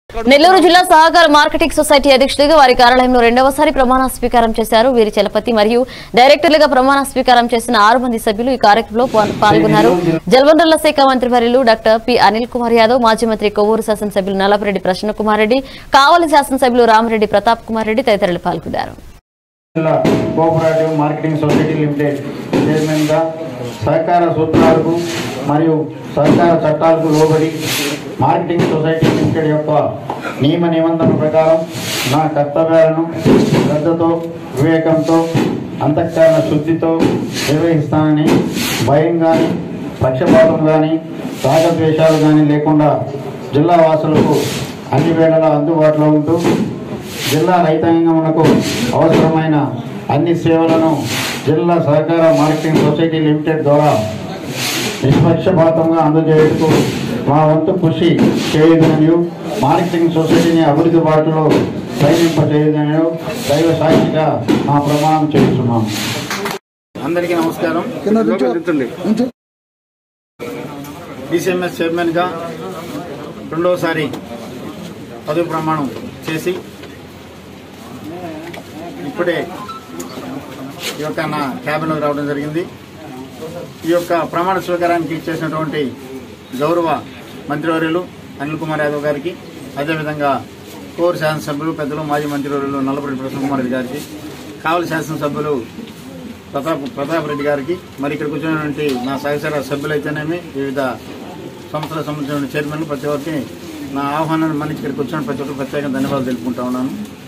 నెల్లూరు జిల్లా సహకార marketing society అధ్యక్షుడిగా వారి కార్యాలయంలో రెండవసారి ప్రమాణ స్వీకారం చేశారు వీరి చలపతి మరియు డైరెక్టర్లుగా ప్రమాణ స్వీకారం చేసిన ఆరు మంది సభ్యులు ఈ కార్యక్రమంలో పాల్- పాల్గొన్నారు జలవనరుల శాఖ మంత్రి వర్యులు డాక్టర్ పి అనిల్ కుమార్ యాదవ్ మాజీ మంత్రి కొవ్వూరు శాసనసభ్యులు నల్లపరెడ్డి ప్రసన్న కుమార్ రెడ్డి కావలి శాసనసభ్యులు రామరెడ్డి ప్రతాప్ కుమార్ రెడ్డి తదితరులు పాల్గొన్నారు జిల్లా కోఆపరేటివ్ మార్కెటింగ్ సొసైటీ లిమిటెడ్ చైర్మన్గా సహకార సూత్రాలకు మరియు సహకార చట్టాలకు లోబడి మార్కెటింగ్ సొసైటీ లిమిటెడ్ యొక్క నియమ నిబంధనల ప్రకారం నా కర్తవ్యాలను శ్రద్ధతో వివేకంతో అంతఃకరణ శుద్ధితో నిర్వహిస్తానని భయం కానీ పక్షపాతం కానీ రాగద్వేషాలు కానీ లేకుండా జిల్లా వాసులకు అన్ని వేళలా అందుబాటులో ఉంటూ జిల్లా రైతాంగమునకు అవసరమైన అన్ని సేవలను జిల్లా సహకార మార్కెటింగ్ సొసైటీ లిమిటెడ్ ద్వారా నిష్పక్షపాతంగా అందజేయటకు మా వంతు కృషి చేయదనని మార్కెటింగ్ సొసైటీని అభివృద్ధి బాటలో ప్రయత్నింపజేయదనని దైవ సాక్షిగా మా ప్రమాణం చేస్తున్నాం అందరికీ నమస్కారం డిసిఎంఎస్ చైర్మన్గా రెండవసారి పదవి ప్రమాణం చేసి ఇప్పుడే ఈ యొక్క నా క్యాబిన్లోకి రావడం జరిగింది ఈ యొక్క ప్రమాణ స్వీకారానికి ఇచ్చేసినటువంటి గౌరవ మంత్రివర్యులు అనిల్ కుమార్ యాదవ్ గారికి అదేవిధంగా కోర్ శాసనసభ్యులు పెద్దలు మాజీ మంత్రివర్యులు నల్లపరెడ్డి ప్రసన్న కుమార్ రెడ్డి గారికి కావలి శాసనసభ్యులు ప్రతాప్ ప్రతాప్ రెడ్డి గారికి మరి ఇక్కడ కూర్చున్నటువంటి నా సహచర సభ్యులైతేనేమి వివిధ సంస్థలకు సంబంధించిన చైర్మన్లు ప్రతి ఒక్కరికి నా ఆహ్వానాన్ని మన్నించి ఇక్కడికి వచ్చిన ప్రతి ఒక్కరికి ప్రత్యేకంగా ధన్యవాదాలు తెలుపుకుంటా ఉన్నాను